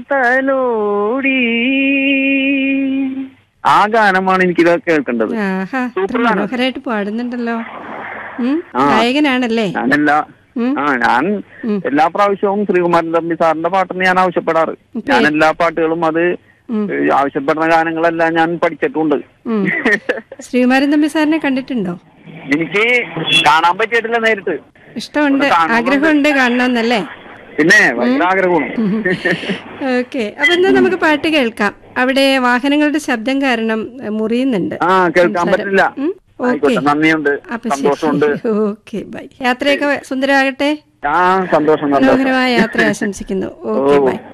തലോടി ആ ഗാനമാണ് എനിക്ക് കേൾക്കേണ്ടത് ആഹാ ഇത്ര സൂപ്പറാണ്. മനോഹരമായിട്ട് പാടുന്നുണ്ടല്ലോ ഉം ആ. ഗായകനാണല്ലേ ഞാനെല്ലാ ഉം. ആ ഞാൻ ഉം. എല്ലാ പ്രാവശ്യവും ശ്രീകുമാരൻ തമ്പി സാറിന്റെ പാട്ടാണ് ഞാൻ ആവശ്യപ്പെടാറ് ഞാൻ എല്ലാ പാട്ടുകളും അത് ഉം. ഏ, ആവശ്യപ്പെടുന്ന ഗാനങ്ങളെല്ലാം ഞാൻ പഠിച്ചിട്ടുണ്ട് ഉം. ശ്രീകുമാരൻ തമ്പി സാറിനെ കണ്ടിട്ടുണ്ടോ എനിക്ക് കാണാൻ പറ്റിയിട്ടില്ല നേരിട്ട് ഇഷ്ടമുണ്ട് ഒന്ന് കാണണമെന്നുണ്ട്. ആഗ്രഹമുണ്ട് കാണണമെന്നല്ലേ പിന്നെ ഭയങ്കര ആഗ്രഹമാണ് ഓക്കെ അപ്പൊ എന്നാ നമുക്ക് പാട്ട് കേൾക്കാം അവിടെ വാഹനങ്ങളുടെ ശബ്ദം കാരണം എഹ്, മുറിയുന്നുണ്ട് ആ കേൾക്കാൻ പറ്റില്ല ഉം? ഓക്കെ ആയിക്കോട്ടെ നന്ദിയുണ്ട് അപ്പൊ സന്തോഷമുണ്ട് ശരി ഓക്കെ ബൈ യാത്രയൊക്കെ സുന്ദരമാകട്ടെ ആ സന്തോഷം സന്തോഷം മനോഹരമായ യാത്ര ആശംസിക്കുന്നു ഓക്കെ ബൈ